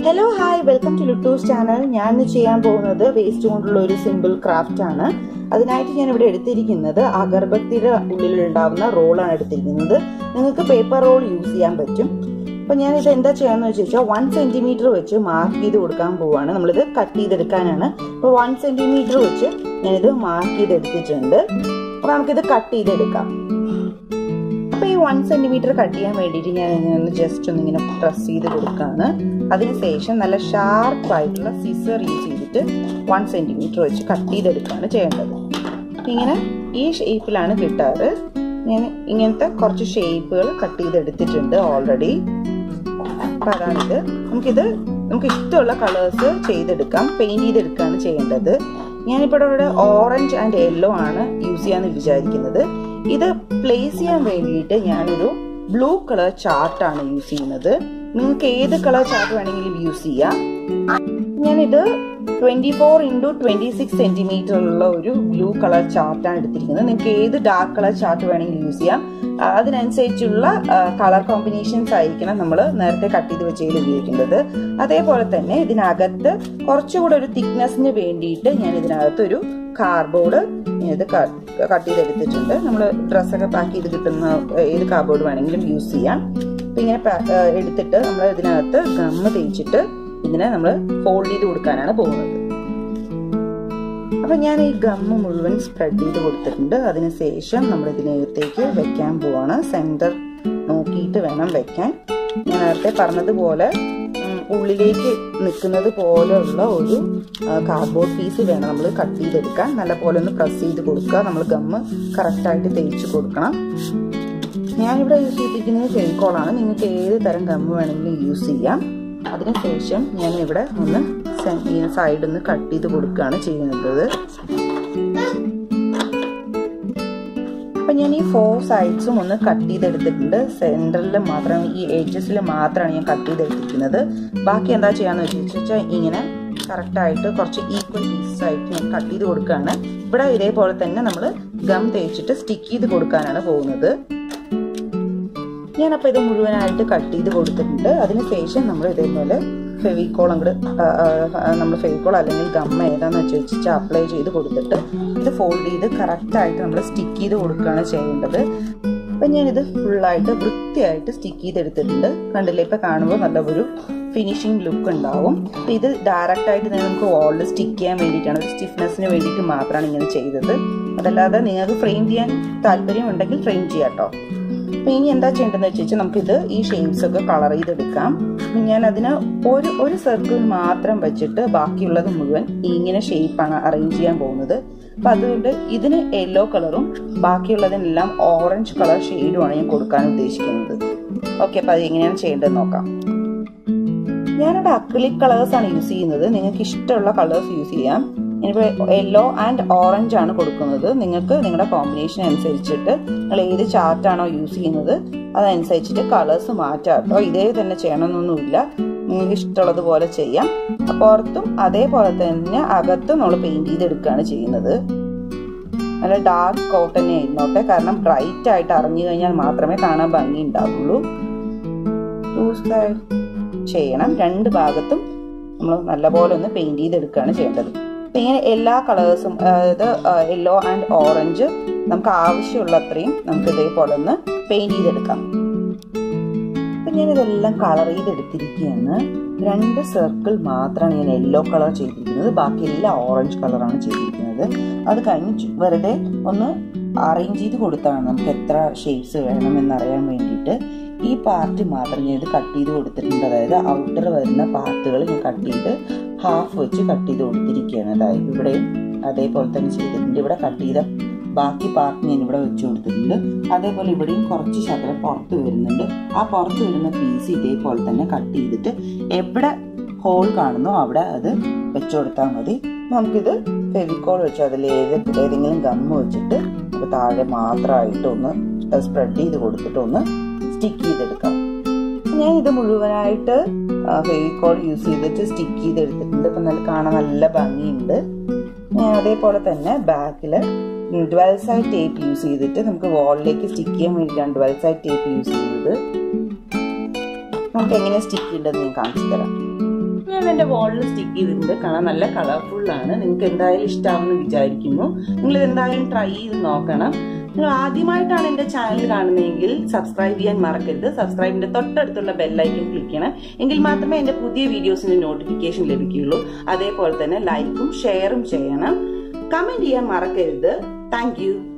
hello hi welcome to Luttus channel ഞാൻ ഇന്ന് ചെയ്യാൻ പോകുന്നത് വേസ്റ്റ് കൊണ്ടുള്ള ഒരു സിമ്പിൾ ക്രാഫ്റ്റ് ആണ് അതിനായിട്ട് ഞാൻ ഇവിടെ എടുത്തിരിക്കുന്നത് അഗർബത്തിയുടെ ഉള്ളിൽ ഉണ്ടാവുന്ന റോളാണ് എടുത്തിരിക്കുന്നത് നിങ്ങൾക്ക് പേപ്പർ റോൾ യൂസ് ചെയ്യാൻ പറ്റും അപ്പൊ ഞാൻ ഇത് എന്താ ചെയ്യാന്ന് വെച്ച് വെച്ചാൽ വൺ സെന്റിമീറ്റർ വെച്ച് മാർക്ക് ചെയ്ത് കൊടുക്കാൻ പോവാണ് നമ്മളിത് കട്ട് ചെയ്തെടുക്കാനാണ് അപ്പൊ വൺ സെന്റിമീറ്റർ വെച്ച് ഞാനിത് മാർക്ക് ചെയ്തെടുത്തിട്ടുണ്ട് അപ്പൊ നമുക്കിത് കട്ട് ചെയ്തെടുക്കാം അപ്പൊ ഈ വൺ സെന്റിമീറ്റർ കട്ട് ചെയ്യാൻ വേണ്ടിയിട്ട് ഞാൻ ഒന്ന് ജസ്റ്റ് ഒന്ന് ഇങ്ങനെ പ്രസ് ചെയ്ത് കൊടുക്കാണ് അതിനുശേഷം നല്ല ഷാർപ്പ് ആയിട്ടുള്ള സിസർ യൂസ് ചെയ്തിട്ട് വൺ സെന്റിമീറ്റർ വെച്ച് കട്ട് ചെയ്തെടുക്കുകയാണ് ചെയ്യേണ്ടത് ഇങ്ങനെ ഈ ഷേപ്പിലാണ് കിട്ടാറ് ഞാൻ ഇങ്ങനത്തെ കുറച്ച് ഷേപ്പുകൾ കട്ട് ചെയ്തെടുത്തിട്ടുണ്ട് ഓൾറെഡി അപ്പൊ അതാണിത് നമുക്കിത് നമുക്ക് ഇഷ്ടമുള്ള കളേഴ്സ് ചെയ്തെടുക്കാം പെയിന്റ് ചെയ്തെടുക്കുകയാണ് ചെയ്യേണ്ടത് ഞാനിപ്പോൾ ഇവിടെ ഓറഞ്ച് ആൻഡ് യെല്ലോ ആണ് യൂസ് ചെയ്യാന്ന് വിചാരിക്കുന്നത് ഇത് പ്ലേസ് ചെയ്യാൻ വേണ്ടിയിട്ട് ഞാനൊരു ബ്ലൂ കളർ ചാർട്ടാണ് യൂസ് ചെയ്യുന്നത് നിങ്ങൾക്ക് ഏത് കളർ ചാർട്ട് വേണമെങ്കിലും യൂസ് ചെയ്യാം ഞാനിത് twenty four into twenty six centimetre ഉള്ള ഒരു ബ്ലൂ കളർ ചാർട്ടാണ് എടുത്തിരിക്കുന്നത് നിങ്ങൾക്ക് ഏത് ഡാർക്ക് കളർ ചാർട്ട് വേണമെങ്കിലും യൂസ് ചെയ്യാം അതിനനുസരിച്ചുള്ള കളർ കോമ്പിനേഷൻസ് ആയിരിക്കണം നമ്മൾ നേരത്തെ കട്ട് ചെയ്ത് വെച്ചതിൽ ഉപയോഗിക്കേണ്ടത് അതേപോലെ തന്നെ ഇതിനകത്ത് കുറച്ചുകൂടെ ഒരു തിക്നെസ്സിന് വേണ്ടിയിട്ട് ഞാൻ ഇതിനകത്ത് ഒരു കാർഡ്ബോർഡ് ഇത് കട്ട് ചെയ്തെടുത്തിട്ടുണ്ട് നമ്മൾ ഡ്രസ്സൊക്കെ പാക്ക് ചെയ്ത് കിട്ടുന്ന ഏത് കാർഡ്ബോർഡ് വേണമെങ്കിലും യൂസ് ചെയ്യാം അപ്പം ഇങ്ങനെ എടുത്തിട്ട് നമ്മൾ ഇതിനകത്ത് ഗമ്മ് തേച്ചിട്ട് ഇതിനെ നമ്മൾ ഫോൾഡ് ചെയ്ത് കൊടുക്കാനാണ് പോകുന്നത് അപ്പൊ ഞാൻ ഈ ഗമ്മ് മുഴുവൻ സ്പ്രെഡ് ചെയ്ത് കൊടുത്തിട്ടുണ്ട് അതിനുശേഷം നമ്മൾ ഇതിനകത്തേക്ക് വെക്കാൻ പോവാണ് സെന്റർ നോക്കിയിട്ട് വേണം വെക്കാൻ ഞാൻ നേരത്തെ പറഞ്ഞതുപോലെ ഉള്ളിലേക്ക് നിൽക്കുന്നത് പോലെയുള്ള ഒരു കാർഡ്ബോർഡ് പീസ് വേണം നമ്മൾ കട്ട് ചെയ്തെടുക്കാൻ നല്ല പോലെ ഒന്ന് പ്രസ് ചെയ്ത് കൊടുക്കുക നമ്മൾ ഗമ്മ് കറക്റ്റായിട്ട് തേച്ച് കൊടുക്കണം ഞാനിവിടെ യൂസ് ചെയ്തിരിക്കുന്നത് ഫെവിക്കോളാണ് നിങ്ങൾക്ക് ഏത് തരം ഗമ്മ് വേണമെങ്കിലും യൂസ് ചെയ്യാം അതിനുശേഷം ഞാൻ ഇവിടെ ഒന്ന് സൈഡിൽ നിന്ന് കട്ട് ചെയ്ത് കൊടുക്കുകയാണ് ചെയ്യുന്നത് അപ്പൊ ഞാൻ ഈ ഫോർ സൈഡ്സും ഒന്ന് കട്ട് ചെയ്തെടുത്തിട്ടുണ്ട് സെന്ററിൽ മാത്രം ഈ എഡ്ജസിൽ മാത്രമാണ് ഞാൻ കട്ട് ചെയ്തെടുത്തിരിക്കുന്നത് ബാക്കി എന്താ ചെയ്യാന്ന് വെച്ചാൽ ഇങ്ങനെ കറക്റ്റായിട്ട് കുറച്ച് ഈക്വൽ പീസസ് ആയിട്ട് ഞാൻ കട്ട് ചെയ്ത് കൊടുക്കുകയാണ് ഇവിടെ ഇതേപോലെ തന്നെ നമ്മൾ ഗം തേച്ചിട്ട് സ്റ്റിക്ക് ചെയ്ത് കൊടുക്കാനാണ് പോകുന്നത് ഞാനപ്പോൾ ഇത് മുഴുവനായിട്ട് കട്ട് ചെയ്ത് കൊടുത്തിട്ടുണ്ട് അതിനുശേഷം നമ്മൾ ഇതേപോലെ ഫെവിക്കോൾ അങ്ങോട്ട് നമ്മൾ ഫെവിക്കോൾ അല്ലെങ്കിൽ ഗമ്മ ഏതാന്ന് വെച്ച് വെച്ചിട്ട് അപ്ലൈ ചെയ്ത് കൊടുത്തിട്ട് ഇത് ഫോൾഡ് ചെയ്ത് കറക്റ്റായിട്ട് നമ്മൾ സ്റ്റിക്ക് ചെയ്ത് കൊടുക്കുകയാണ് ചെയ്യേണ്ടത് അപ്പം ഞാനിത് ഫുള്ളായിട്ട് വൃത്തിയായിട്ട് സ്റ്റിക്ക് ചെയ്തെടുത്തിട്ടുണ്ട് കണ്ടില്ലേ ഇപ്പം കാണുമ്പോൾ നല്ല ഒരു ഫിനിഷിംഗ് ലുക്ക് ഉണ്ടാവും അപ്പം ഇത് ഡയറക്റ്റ് ആയിട്ട് നമുക്ക് വാളിൽ സ്റ്റിക്ക് ചെയ്യാൻ വേണ്ടിയിട്ടാണ് ഒരു സ്റ്റിഫ്നെസ്സിന് വേണ്ടിയിട്ട് മാത്രമാണ് ഇങ്ങനെ ചെയ്തത് അതല്ലാതെ നിങ്ങൾക്ക് ഫ്രെയിം ചെയ്യാൻ താല്പര്യം ഉണ്ടെങ്കിൽ ഫ്രെയിം ചെയ്യാം കേട്ടോ അപ്പൊ ഇനി എന്താ ചെയ്യേണ്ടതെന്ന് വെച്ചാൽ നമുക്കിത് ഈ ഷെയ്ഡ്സ് ഒക്കെ കളർ ചെയ്തെടുക്കാം ഞാൻ അതിന് ഒരു ഒരു സർക്കിൾ മാത്രം വെച്ചിട്ട് ബാക്കിയുള്ളത് മുഴുവൻ ഇങ്ങനെ ഷേപ്പാണ് അറേഞ്ച് ചെയ്യാൻ പോകുന്നത് അപ്പൊ അതുകൊണ്ട് ഇതിന് യെല്ലോ കളറും ബാക്കിയുള്ളതിനെല്ലാം ഓറഞ്ച് കളർ ഷെയ്ഡുമാണ് ഞാൻ കൊടുക്കാൻ ഉദ്ദേശിക്കുന്നത് ഓക്കെ അപ്പൊ അത് എങ്ങനെയാണ് ചെയ്യേണ്ടത് നോക്കാം ഞാനിവിടെ അക്രിലിക് കളേഴ്സ് ആണ് യൂസ് ചെയ്യുന്നത് നിങ്ങൾക്ക് ഇഷ്ടമുള്ള കളേഴ്സ് യൂസ് ചെയ്യാം ഇനിയിപ്പോൾ യെല്ലോ ആൻഡ് ഓറഞ്ച് ആണ് കൊടുക്കുന്നത് നിങ്ങൾക്ക് നിങ്ങളുടെ കോമ്പിനേഷൻ അനുസരിച്ചിട്ട് നിങ്ങൾ ഏത് ചാർട്ടാണോ യൂസ് ചെയ്യുന്നത് അതനുസരിച്ചിട്ട് കളേഴ്സ് മാറ്റാം കേട്ടോ ഇതേ തന്നെ ചെയ്യണമെന്നൊന്നുമില്ല നിങ്ങൾക്ക് ഇഷ്ടമുള്ളതുപോലെ ചെയ്യാം പുറത്തും അതേപോലെ തന്നെ അകത്തും നമ്മൾ പെയിന്റ് ചെയ്തെടുക്കുകയാണ് ചെയ്യുന്നത് നല്ല ഡാർക്ക് കോട്ട് തന്നെ ആയിരുന്നോട്ടെ കാരണം ബ്രൈറ്റ് ആയിട്ട് അറിഞ്ഞു കഴിഞ്ഞാൽ മാത്രമേ കാണാൻ ഭംഗി ഉണ്ടാവുള്ളൂ ചെയ്യണം രണ്ട് ഭാഗത്തും നമ്മൾ നല്ലപോലെ ഒന്ന് പെയിന്റ് ചെയ്തെടുക്കുകയാണ് ചെയ്യേണ്ടത് അപ്പം ഇങ്ങനെ എല്ലാ കളേഴ്സും അതായത് യെല്ലോ ആൻഡ് ഓറഞ്ച് നമുക്ക് ആവശ്യമുള്ള അത്രയും നമുക്ക് ഇതേപോലെ ഒന്ന് പെയിന്റ് ചെയ്തെടുക്കാം അപ്പം ഞാൻ ഇതെല്ലാം കളർ ചെയ്തെടുത്തിരിക്കുകയാണ് രണ്ട് സർക്കിൾ മാത്രമാണ് ഞാൻ യെല്ലോ കളർ ചെയ്തിരിക്കുന്നത് ബാക്കി എല്ലാം ഓറഞ്ച് കളറാണ് ചെയ്തിരിക്കുന്നത് അത് കഴിഞ്ഞ് വെറുതെ ഒന്ന് അറേഞ്ച് ചെയ്ത് കൊടുത്താണ് നമുക്ക് എത്ര ഷേപ്സ് വേണമെന്നറിയാൻ വേണ്ടിയിട്ട് ഈ പാർട്ട് മാത്രം ഞാൻ ഇത് കട്ട് ചെയ്ത് കൊടുത്തിട്ടുണ്ട് അതായത് ഔട്ടർ വരുന്ന പാർട്ടുകൾ ഞാൻ കട്ട് ചെയ്ത് ഹാഫ് വെച്ച് കട്ട് ചെയ്ത് കൊടുത്തിരിക്കുകയാണ് അതായത് ഇവിടെയും അതേപോലെ തന്നെ ചെയ്തിട്ടുണ്ട് ഇവിടെ കട്ട് ചെയ്ത ബാക്കി പാർട്ട് ഞാൻ ഇവിടെ വെച്ച് കൊടുത്തിട്ടുണ്ട് അതേപോലെ ഇവിടെയും കുറച്ച് ശകലം പുറത്ത് വരുന്നുണ്ട് ആ പുറത്ത് വരുന്ന പീസ് ഇതേപോലെ തന്നെ കട്ട് ചെയ്തിട്ട് എവിടെ ഹോൾ കാണുന്നോ അവിടെ അത് വെച്ചു കൊടുത്താൽ മതി നമുക്കിത് ഫെവിക്കോൾ വെച്ച് അതിൽ ഏത് ഏതെങ്കിലും ഗമ്മ് വെച്ചിട്ട് നമുക്ക് താഴെ മാത്രമായിട്ട് ഒന്ന് സ്പ്രെഡ് ചെയ്ത് കൊടുത്തിട്ട് ഒന്ന് സ്റ്റിക്ക് ചെയ്തെടുക്കാം ഞാൻ ഇത് മുഴുവനായിട്ട് ഫെവിക്കോൾ യൂസ് ചെയ്തിട്ട് സ്റ്റിക്ക് ചെയ്തെടുത്തിട്ടുണ്ട് അപ്പം നല്ല കാണാൻ നല്ല ഭംഗിയുണ്ട് അതേപോലെ തന്നെ ബാക്കിൽ ഡ്വൽ സൈഡ് ടേപ്പ് യൂസ് ചെയ്തിട്ട് നമുക്ക് വാളിലേക്ക് സ്റ്റിക്ക് ചെയ്യാൻ വേണ്ടിയിട്ടാണ് ഡ്വൽ സൈഡ് ടേപ്പ് യൂസ് ചെയ്തത് നമുക്ക് എങ്ങനെ സ്റ്റിക്ക് ചെയ്യേണ്ടത് ഞാൻ കാണിച്ചു തരാം ഞാൻ എൻ്റെ വാളിൽ സ്റ്റിക്ക് ചെയ്തിട്ടുണ്ട് കാണാൻ നല്ല കളർഫുൾ ആണ് നിങ്ങൾക്ക് എന്തായാലും ഇഷ്ടമാണെന്ന് വിചാരിക്കുന്നു നിങ്ങൾ ഇത് എന്തായാലും ട്രൈ ചെയ്ത് നോക്കണം നിങ്ങൾ ആദ്യമായിട്ടാണ് എൻ്റെ ചാനൽ കാണുന്നതെങ്കിൽ സബ്സ്ക്രൈബ് ചെയ്യാൻ മറക്കരുത് സബ്സ്ക്രൈബിന്റെ തൊട്ടടുത്തുള്ള ബെല്ലൈക്കൻ ക്ലിക്ക് ചെയ്യണം എങ്കിൽ മാത്രമേ എൻ്റെ പുതിയ വീഡിയോസിന്റെ നോട്ടിഫിക്കേഷൻ ലഭിക്കുകയുള്ളൂ അതേപോലെ തന്നെ ലൈക്കും ഷെയറും ചെയ്യണം കമന്റ് ചെയ്യാൻ മറക്കരുത് താങ്ക്